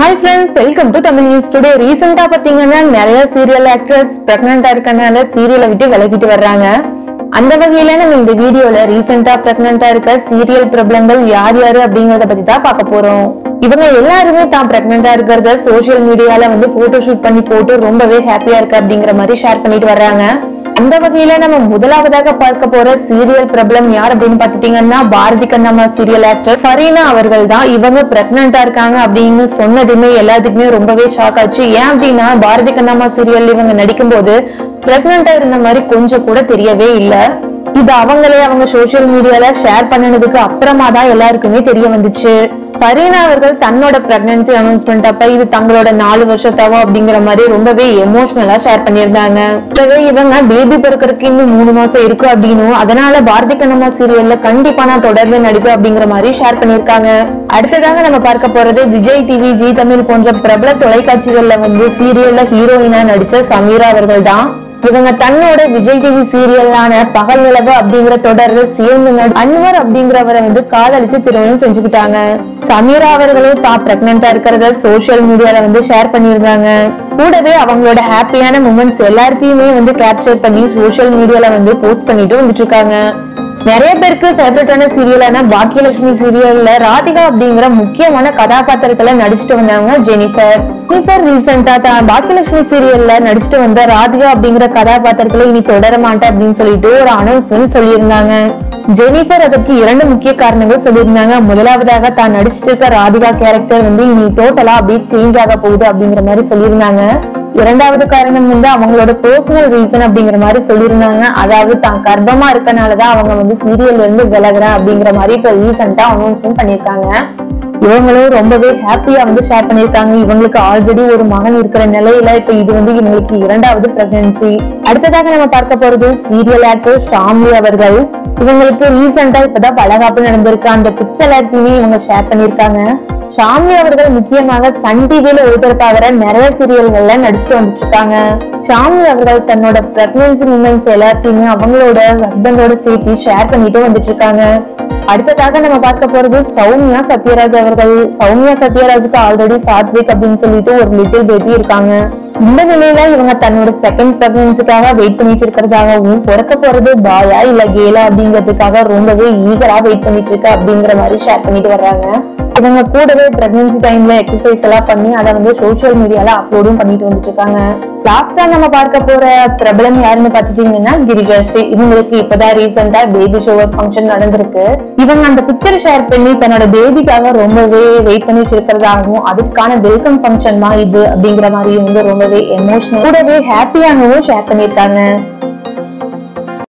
hi friends welcome to Tamil news today ரீசெண்டா பாத்தீங்கன்னா நிறைய சீரியல் ஆக்ட்ரஸ் பிரெக்னெண்டா இருக்கனால சீரியலை விட்டு விலகிட்டு வர்றாங்க அந்த வகையில நம்ம இந்த வீடியோல ரீசெண்டா பிரெக்னெண்டா இருக்க சீரியல் பிரபலங்கள் யார் யாரு அப்படிங்கறத பத்தி தான் பார்க்க போறோம் இவங்க எல்லாருமே தான் பிரெக்னெண்டா இருக்கிறத சோஷியல் மீடியால வந்து போட்டோ ஷூட் பண்ணி போட்டு ரொம்பவே ஹாப்பியா இருக்கு அப்படிங்கிற மாதிரி ஷேர் பண்ணிட்டு வர்றாங்க அந்த வகையில நம்ம முதலாவதாக பார்க்க போற சீரியல் பிரபலம் யார் அப்படின்னு பாத்துட்டீங்கன்னா பாரதி கண்ணம்மா சீரியல் ஆக்டர் ஃபரீனா அவர்கள் தான் இவங்க பிரெக்னெண்டா இருக்காங்க அப்படின்னு சொன்னதுமே எல்லாத்துக்குமே ரொம்பவே ஷாக் ஆச்சு ஏன் அப்படின்னா பாரதி கண்ணம்மா சீரியல் இவங்க நடிக்கும்போது பிரெக்னெண்டா இருந்த மாதிரி கொஞ்சம் கூட தெரியவே இல்ல இது அவங்களே அவங்க சோஷியல் மீடியால ஷேர் பண்ணனதுக்கு அப்புறமா தான் எல்லாருக்குமே தெரிய வந்துச்சு ஃபரீனா அவர்கள் தன்னோட பிரெக்னன்சி அனௌன்ஸ்மெண்ட் அப்ப இது தங்களோட நாலு வருஷத்தாவோ அப்படிங்கிற மாதிரி ரொம்பவே எமோஷனலா ஷேர் பண்ணியிருந்தாங்க கூடவே இவங்க பேபி பிறக்கிறதுக்கு இன்னும் மூணு மாசம் இருக்கு அப்படின்னும் அதனால பாரதி கண்ணம்மா சீரியல்ல கண்டிப்பா நான் தொடர்ந்து நடிப்பேன் அப்படிங்கிற மாதிரி ஷேர் பண்ணியிருக்காங்க அடுத்ததாக நம்ம பார்க்க போறது விஜய் டிவி ஜி தமிழ் போன்ற பிரபல தொலைக்காட்சிகள்ல வந்து சீரியல்ல ஹீரோயினா நடிச்ச சமீரா அவர்கள் தான் இவங்க தன்னோட விஜய் டிவி சீரியலான பகல் நிலவு அப்படிங்கிற தொடர்ல சேர்ந்து நடி- அன்வர் அப்படிங்கிறவரை வந்து காதலிச்சு திருமணம் செஞ்சுக்கிட்டாங்க சமீரா அவர்களும் தான் பிரெக்னெண்டா இருக்கிறத சோஷியல் மீடியால வந்து ஷேர் பண்ணியிருந்தாங்க கூடவே அவங்களோட ஹாப்பியான மூமெண்ட்ஸ் எல்லாத்தையுமே வந்து கேப்சர் பண்ணி சோஷியல் மீடியால வந்து போஸ்ட் பண்ணிட்டு வந்துட்டு இருக்காங்க நிறைய பேருக்கு ஃபேவரட்டான சீரியலான பாக்கியலட்சுமி சீரியல்ல ராதிகா அப்படிங்கிற முக்கியமான கதாபாத்திரத்துல நடிச்சுட்டு வந்தாங்க ஜெனிஃபர் ஜெனிஃபர் ரீசெண்டா தான் பாக்கியலட்சுமி சீரியல்ல நடிச்சுட்டு வந்த ராதிகா அப்படிங்கிற கதாபாத்திரத்துல இனி தொடர மாட்டேன் அப்படின்னு சொல்லிட்டு ஒரு அனௌன்ஸ்மெண்ட் சொல்லியிருந்தாங்க ஜெனிஃபர் அதற்கு இரண்டு முக்கிய காரணங்கள் சொல்லியிருந்தாங்க முதலாவதாக தான் நடிச்சிட்டு இருக்க ராதிகா கேரக்டர் வந்து இனி டோட்டலா அப்படியே சேஞ்ச் ஆக போகுது அப்படிங்கிற மாதிரி சொல்லியிருந்தாங்க இரண்டாவது காரணம் வந்து அவங்களோட பர்சனல் ரீசன் அப்படிங்கிற மாதிரி சொல்லியிருந்தாங்க அதாவது தான் கர்ப்பமா இருக்கனாலதான் அவங்க வந்து சீரியல்ல இருந்து விலகுறேன் அப்படிங்கிற மாதிரி இப்ப ரீசெண்டா அனௌன்ஸ்மெண்ட் பண்ணிருக்காங்க இவங்களும் ரொம்பவே ஹாப்பியா வந்து ஷேர் பண்ணிருக்காங்க இவங்களுக்கு ஆல்ரெடி ஒரு மகன் இருக்கிற நிலையில இப்ப இது வந்து இவங்களுக்கு இரண்டாவது பிரெக்னன்சி அடுத்ததாக நம்ம பார்க்க போறது சீரியல் ஆக்டர் ஷாமி அவர்கள் இவங்களுக்கு ரீசெண்டா இப்பதான் பலகாப்பு நடந்திருக்கு அந்த பிக்ஸ் எல்லாத்தையுமே இவங்க ஷேர் பண்ணிருக்காங்க ஷாமி அவர்கள் முக்கியமாக சன் டிவில ஒளிபரப்பாகிற நிறைய சீரியல்கள்ல நடிச்சுட்டு வந்துட்டு இருக்காங்க ஷாமி அவர்கள் தன்னோட பிரெக்னன்சி மூமெண்ட்ஸ் எல்லாத்தையுமே அவங்களோட ஹஸ்பண்டோட சேர்த்து ஷேர் பண்ணிட்டு வந்துட்டு இருக்காங்க அடுத்ததாக நம்ம பார்க்க போறது சௌமியா சத்யராஜ் அவர்கள் சௌமியா சத்யராஜுக்கு ஆல்ரெடி சாத்விக் அப்படின்னு சொல்லிட்டு ஒரு லிட்டில் பேபி இருக்காங்க இந்த நிலையில இவங்க தன்னோட செகண்ட் பிரெக்னன்சிக்காக வெயிட் பண்ணிட்டு இருக்கிறதாகவும் பிறக்க போறது பாயா இல்ல கேலா அப்படிங்கிறதுக்காக ரொம்பவே ஈகரா வெயிட் பண்ணிட்டு இருக்கு அப்படிங்கிற மாதிரி ஷேர் பண்ணிட்டு வர்றாங்க இவங்க கூடவே பிரெக்னன்சி டைம்ல எக்ஸசைஸ் எல்லாம் பண்ணி அதை வந்து சோஷியல் மீடியால அப்லோடும் பண்ணிட்டு வந்துட்டு இருக்காங்க லாஸ்டா நம்ம பார்க்க போற பிரபலம் யாருன்னு பாத்துட்டீங்கன்னா கிரிஜாஸ்ரீ இவங்களுக்கு இப்பதான் ரீசெண்டா பேபி ஷோவர் ஃபங்க்ஷன் நடந்திருக்கு இவங்க அந்த பிக்சர் ஷேர் பண்ணி தன்னோட பேபிக்காக ரொம்பவே வெயிட் பண்ணிட்டு இருக்கிறதாகவும் அதுக்கான வெல்கம் ஃபங்க்ஷன் தான் இது அப்படிங்கிற மாதிரி வந்து ரொம்பவே எமோஷனல் கூடவே ஹாப்பியாகவும் ஷேர் பண்ணியிருக்காங்க